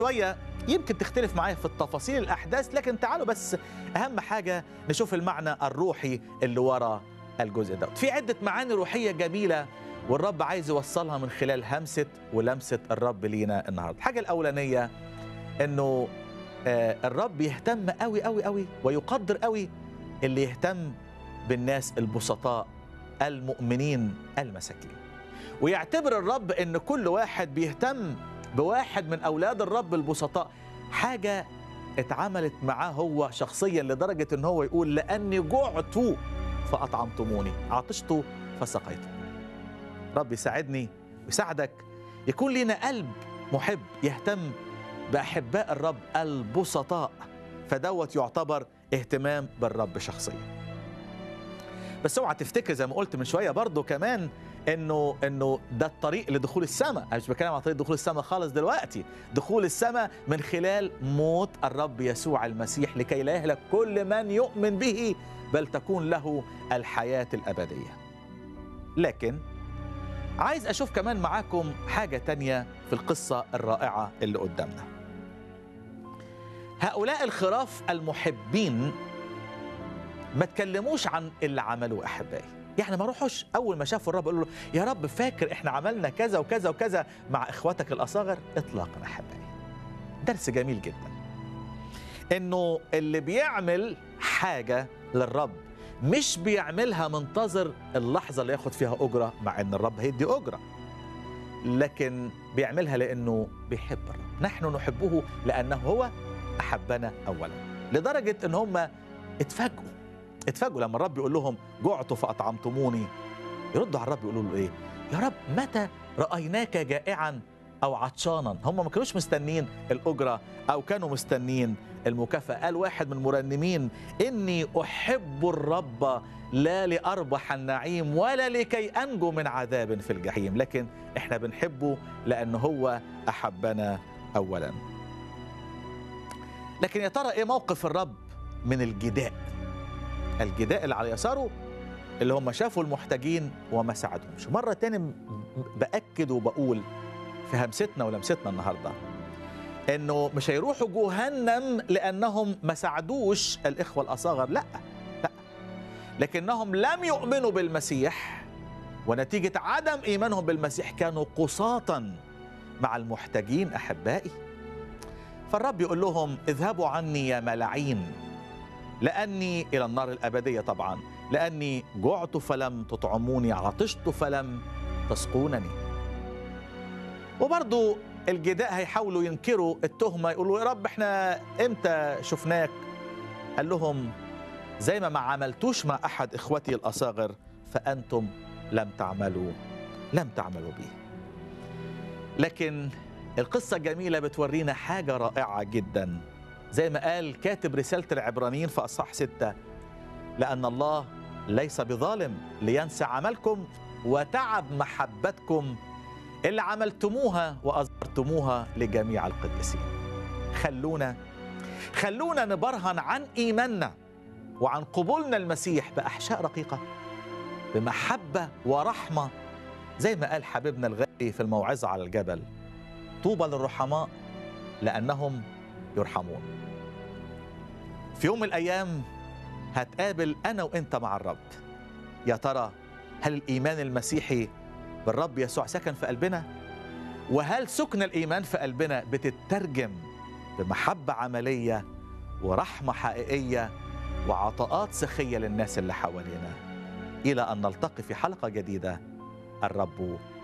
شويه يمكن تختلف معايا في التفاصيل الاحداث لكن تعالوا بس اهم حاجه نشوف المعنى الروحي اللي ورا الجزء ده في عده معاني روحيه جميله والرب عايز يوصلها من خلال همسه ولمسه الرب لينا النهارده الحاجه الاولانيه انه آه الرب يهتم قوي قوي قوي ويقدر قوي اللي يهتم بالناس البسطاء المؤمنين المساكين ويعتبر الرب ان كل واحد بيهتم بواحد من اولاد الرب البسطاء حاجه اتعملت معاه هو شخصيا لدرجه ان هو يقول لاني جعت فاطعمتموني عطشت فسقيتم رب يساعدني ويساعدك يكون لنا قلب محب يهتم باحباء الرب البسطاء فدوت يعتبر اهتمام بالرب شخصيا بس اوعى تفتكر زي ما قلت من شويه برضه كمان انه انه ده الطريق لدخول السماء انا مش بتكلم عن طريق دخول السماء خالص دلوقتي دخول السماء من خلال موت الرب يسوع المسيح لكي لا يهلك كل من يؤمن به بل تكون له الحياه الابديه لكن عايز اشوف كمان معاكم حاجه تانية في القصه الرائعه اللي قدامنا هؤلاء الخراف المحبين ما تكلموش عن اللي عملوه احبائي يعني ما روحوش اول ما شافوا الرب قالوا له يا رب فاكر احنا عملنا كذا وكذا وكذا مع اخواتك الاصاغر اطلاقا احبائي درس جميل جدا انه اللي بيعمل حاجه للرب مش بيعملها منتظر اللحظه اللي ياخد فيها اجره مع ان الرب هيدي اجره لكن بيعملها لانه بيحب الرب نحن نحبه لانه هو احبنا اولا لدرجه ان هم اتفاجئوا اتفاجئوا لما الرب يقول لهم جعت فاطعمتموني يردوا على الرب يقولوا له ايه يا رب متى رايناك جائعا او عطشانا هم ما كانوش مستنين الاجره او كانوا مستنين المكافاه قال واحد من المرنمين اني احب الرب لا لاربح النعيم ولا لكي انجو من عذاب في الجحيم لكن احنا بنحبه لان هو احبنا اولا لكن يا ترى ايه موقف الرب من الجداء الجداء اللي على يساره اللي هم شافوا المحتاجين وما ساعدهمش مرة تاني بأكد وبقول في همستنا ولمستنا النهاردة انه مش هيروحوا جهنم لانهم ما ساعدوش الاخوه الاصاغر لا لا لكنهم لم يؤمنوا بالمسيح ونتيجه عدم ايمانهم بالمسيح كانوا قساطا مع المحتاجين احبائي فالرب يقول لهم اذهبوا عني يا ملاعين لاني الى النار الابديه طبعا لاني جعت فلم تطعموني عطشت فلم تسقونني وبرضو الجداء هيحاولوا ينكروا التهمه يقولوا يا رب احنا امتى شفناك قال لهم زي ما ما عملتوش مع احد اخوتي الاصاغر فانتم لم تعملوا لم تعملوا به لكن القصه الجميله بتورينا حاجه رائعه جدا زي ما قال كاتب رساله العبرانيين في اصحاح سته لان الله ليس بظالم لينسى عملكم وتعب محبتكم اللي عملتموها واظهرتموها لجميع القديسين خلونا خلونا نبرهن عن ايماننا وعن قبولنا المسيح باحشاء رقيقه بمحبه ورحمه زي ما قال حبيبنا الغالي في الموعظه على الجبل طوبى للرحماء لانهم يرحمون في يوم من الايام هتقابل انا وانت مع الرب يا ترى هل الايمان المسيحي بالرب يسوع سكن في قلبنا وهل سكن الايمان في قلبنا بتترجم بمحبه عمليه ورحمه حقيقيه وعطاءات سخيه للناس اللي حوالينا الى ان نلتقي في حلقه جديده الرب